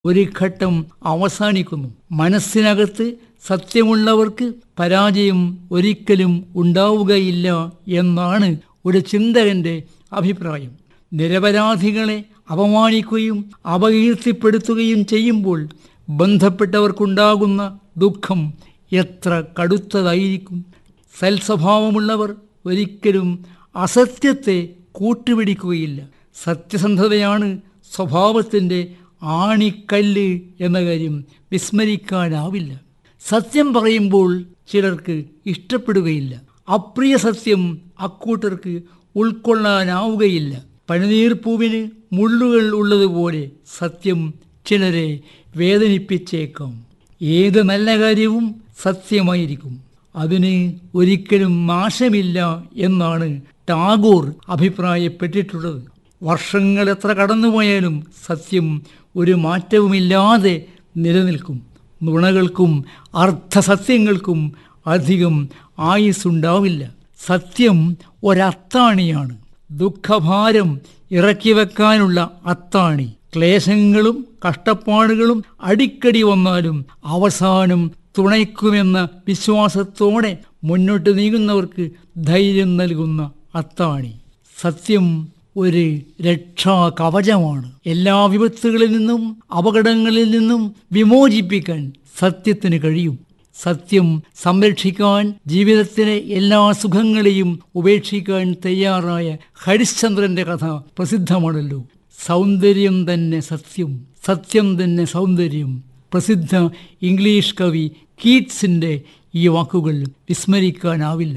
ഒരു ഘട്ടം അവസാനിക്കുന്നു മനസ്സിനകത്ത് സത്യമുള്ളവർക്ക് പരാജയം ഒരിക്കലും ഉണ്ടാവുകയില്ല എന്നാണ് ഒരു ചിന്തകന്റെ അഭിപ്രായം നിരപരാധികളെ അപമാനിക്കുകയും അപകീർത്തിപ്പെടുത്തുകയും ചെയ്യുമ്പോൾ ബന്ധപ്പെട്ടവർക്കുണ്ടാകുന്ന ദുഃഖം എത്ര കടുത്തതായിരിക്കും സൽസ്വഭാവമുള്ളവർ ഒരിക്കലും അസത്യത്തെ കൂട്ടുപിടിക്കുകയില്ല സത്യസന്ധതയാണ് സ്വഭാവത്തിൻ്റെ ആണിക്കല്ല് എന്ന കാര്യം വിസ്മരിക്കാനാവില്ല സത്യം പറയുമ്പോൾ ചിലർക്ക് ഇഷ്ടപ്പെടുകയില്ല അപ്രിയ സത്യം അക്കൂട്ടർക്ക് ഉൾക്കൊള്ളാനാവുകയില്ല പനിനീർപ്പൂവിന് മുള്ളുകൾ ഉള്ളതുപോലെ സത്യം ചിലരെ വേദനിപ്പിച്ചേക്കാം ഏത് നല്ല കാര്യവും സത്യമായിരിക്കും അതിന് ഒരിക്കലും നാശമില്ല എന്നാണ് ടാഗോർ അഭിപ്രായപ്പെട്ടിട്ടുള്ളത് വർഷങ്ങൾ എത്ര കടന്നുപോയാലും സത്യം ഒരു മാറ്റവുമില്ലാതെ നിലനിൽക്കും നുണകൾക്കും അർത്ഥസത്യങ്ങൾക്കും അധികം ആയുസ്സുണ്ടാവില്ല സത്യം ഒരത്താണിയാണ് ദുഃഖഭാരം ഇറക്കി വെക്കാനുള്ള അത്താണി ക്ലേശങ്ങളും കഷ്ടപ്പാടുകളും അടിക്കടി വന്നാലും അവസാനം തുണയ്ക്കുമെന്ന വിശ്വാസത്തോടെ മുന്നോട്ട് നീങ്ങുന്നവർക്ക് ധൈര്യം നൽകുന്ന അത്താണി സത്യം ഒരു രക്ഷാ കവചമാണ് എല്ലാ വിപത്തുകളിൽ നിന്നും അപകടങ്ങളിൽ നിന്നും വിമോചിപ്പിക്കാൻ സത്യത്തിന് കഴിയും സത്യം സംരക്ഷിക്കാൻ ജീവിതത്തിലെ എല്ലാ സുഖങ്ങളെയും ഉപേക്ഷിക്കാൻ തയ്യാറായ ഹരിശ്ചന്ദ്രന്റെ കഥ പ്രസിദ്ധമാണല്ലോ സൗന്ദര്യം തന്നെ സത്യം സത്യം തന്നെ സൗന്ദര്യം പ്രസിദ്ധ ഇംഗ്ലീഷ് കവി കീറ്റ്സിന്റെ ഈ വാക്കുകൾ വിസ്മരിക്കാനാവില്ല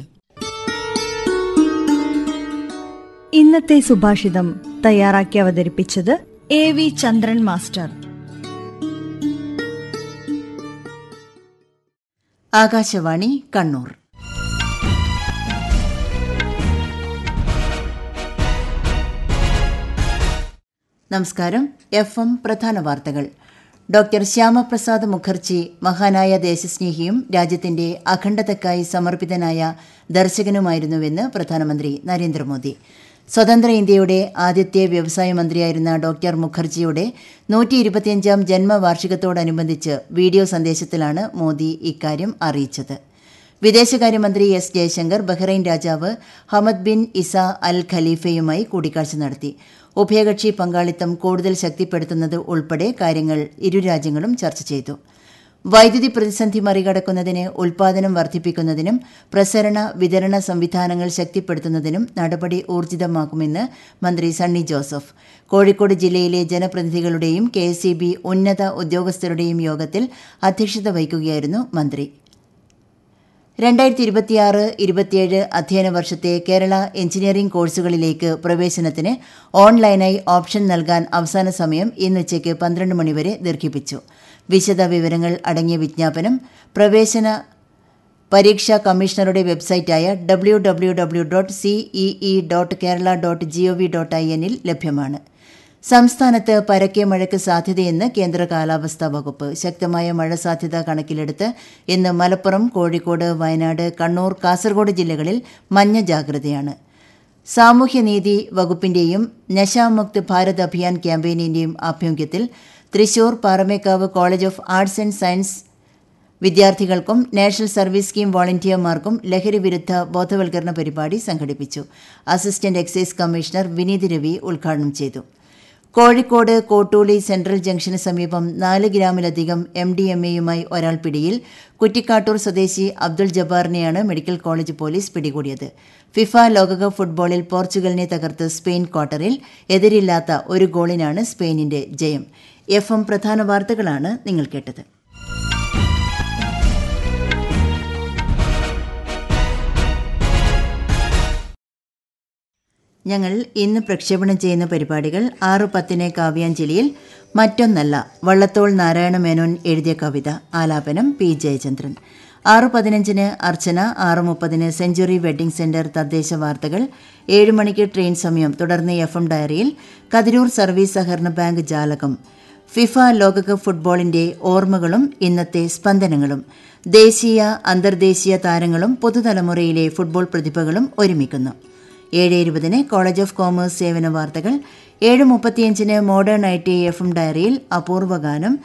ഇന്നത്തെ സുഭാഷിതം തയ്യാറാക്കി അവതരിപ്പിച്ചത് A V Chandran master Akashvani Kannur നമസ്കാരം എഫ് എം പ്രധാന വാർത്തകൾ ഡോക്ടർ ശ്യാമപ്രസാദ് മുഖർജി മഹാനായ ദേശസ്നേഹിയും രാജ്യത്തിന്റെ അഖണ്ഡതയ്ക്കായി സമർപ്പിതനായ ദർശകനുമായിരുന്നുവെന്ന് പ്രധാനമന്ത്രി നരേന്ദ്രമോദി സ്വതന്ത്ര ഇന്ത്യയുടെ ആദ്യത്തെ വ്യവസായ മന്ത്രിയായിരുന്ന ഡോക്ടർ മുഖർജിയുടെ നൂറ്റി ഇരുപത്തിയഞ്ചാം ജന്മവാർഷികത്തോടനുബന്ധിച്ച് വീഡിയോ സന്ദേശത്തിലാണ് മോദി ഇക്കാര്യം അറിയിച്ചത് വിദേശകാര്യമന്ത്രി എസ് ജയശങ്കർ ബഹ്റൈൻ രാജാവ് ഹമദ് ബിൻ ഇസ അൽ ഖലീഫയുമായി കൂടിക്കാഴ്ച നടത്തി ഉഭയകക്ഷി പങ്കാളിത്തം കൂടുതൽ ശക്തിപ്പെടുത്തുന്നത് ഉൾപ്പെടെ കാര്യങ്ങൾ ഇരു രാജ്യങ്ങളും ചർച്ച ചെയ്തു വൈദ്യുതി പ്രതിസന്ധി മറികടക്കുന്നതിന് ഉൽപാദനം വർദ്ധിപ്പിക്കുന്നതിനും പ്രസരണ വിതരണ സംവിധാനങ്ങൾ ശക്തിപ്പെടുത്തുന്നതിനും നടപടി ഊർജിതമാക്കുമെന്ന് മന്ത്രി സണ്ണി ജോസഫ് കോഴിക്കോട് ജില്ലയിലെ ജനപ്രതിനിധികളുടെയും കെ ഉന്നത ഉദ്യോഗസ്ഥരുടെയും യോഗത്തിൽ അധ്യക്ഷത വഹിക്കുകയായിരുന്നു മന്ത്രി രണ്ടായിരത്തി ഇരുപത്തിയാറ് ഇരുപത്തിയേഴ് അധ്യയന വർഷത്തെ കേരള എഞ്ചിനീയറിംഗ് കോഴ്സുകളിലേക്ക് പ്രവേശനത്തിന് ഓൺലൈനായി ഓപ്ഷൻ നൽകാൻ അവസാന സമയം ഇന്ന് ഉച്ചയ്ക്ക് പന്ത്രണ്ട് മണിവരെ ദീർഘിപ്പിച്ചു വിശദ വിവരങ്ങൾ അടങ്ങിയ വിജ്ഞാപനം പ്രവേശന പരീക്ഷാ കമ്മീഷണറുടെ വെബ്സൈറ്റായ W W W dot CEE dot Kerala dot G O V dot I എന്നിൽ ലഭ്യമാണ് സംസ്ഥാനത്ത് പരക്കെ മഴയ്ക്ക് സാധ്യതയെന്ന് കേന്ദ്ര കാലാവസ്ഥാ വകുപ്പ് ശക്തമായ മഴ സാധ്യത കണക്കിലെടുത്ത് ഇന്ന് മലപ്പുറം കോഴിക്കോട് വയനാട് കണ്ണൂർ കാസർഗോഡ് ജില്ലകളിൽ മഞ്ഞ ജാഗ്രതയാണ് സാമൂഹ്യനീതി വകുപ്പിന്റെയും നശാമുക്ത് ഭാരത് അഭിയാൻ ക്യാമ്പയിനിന്റെയും ആഭിമുഖ്യത്തിൽ Thrissur Paramekkavu college of arts and science വിദ്യാർത്ഥികൾക്കും നാഷണൽ സർവീസ് സ്കീം വോളണ്ടിയർമാർക്കും ലഹരി വിരുദ്ധ ബോധവൽക്കരണ പരിപാടി സംഘടിപ്പിച്ചു assistant excise commissioner Vineeth Ravi ഉദ്ഘാടനം ചെയ്തു കോഴിക്കോട് കോട്ടൂളി സെൻട്രൽ ജംഗ്ഷന് സമീപം നാല് ഗ്രാമിലധികം എം ഡി എം എയുമായി ഒരാൾ പിടിയിൽ കുറ്റിക്കാട്ടൂർ സ്വദേശി അബ്ദുൾ ജബ്ബാറിനെയാണ് മെഡിക്കൽ കോളേജ് പോലീസ് പിടികൂടിയത് ഫിഫ ലോകകപ്പ് ഫുട്ബോളിൽ പോർച്ചുഗലിനെ തകർത്ത് സ്പെയിൻ ക്വാർട്ടറിൽ എതിരില്ലാത്ത ഒരു ഗോളിനാണ് സ്പെയിനിന്റെ ജയം എഫ് എം പ്രധാന വാർത്തകളാണ് നിങ്ങൾ കേട്ടത് ഞങ്ങൾ ഇന്ന് പ്രക്ഷേപണം ചെയ്യുന്ന പരിപാടികൾ ആറ് പത്തിന് കാവ്യാഞ്ജലിയിൽ മറ്റൊന്നല്ല വള്ളത്തോൾ നാരായണ മേനോൻ എഴുതിയ കവിത ആലാപനം പി ജയചന്ദ്രൻ ആറ് പതിനഞ്ചിന് അർച്ചന ആറ് മുപ്പതിന് സെഞ്ചുറി വെഡ്ഡിംഗ് സെന്റർ തദ്ദേശ വാർത്തകൾ ഏഴ് മണിക്ക് ട്രെയിൻ സമയം തുടർന്ന് എഫ് എം ഡയറിയിൽ കതിരൂർ സർവീസ് സഹകരണ ബാങ്ക് ജാലകം ഫിഫ ലോകകപ്പ് ഫുട്ബോളിന്റെ ഓർമ്മകളും ഇന്നത്തെ സ്പന്ദനങ്ങളും ദേശീയ അന്തർദേശീയ താരങ്ങളും പുതുതലമുറയിലെ ഫുട്ബോൾ പ്രതിഭകളും ഒരുമിക്കുന്നു ഏഴ് ഇരുപതിന് കോളേജ് ഓഫ് കോമേഴ്സ് സേവന വാർത്തകൾ ഏഴ് മുപ്പത്തിയഞ്ചിന് modern I T F M ഡയറിയിൽ അപൂർവ ഗാനം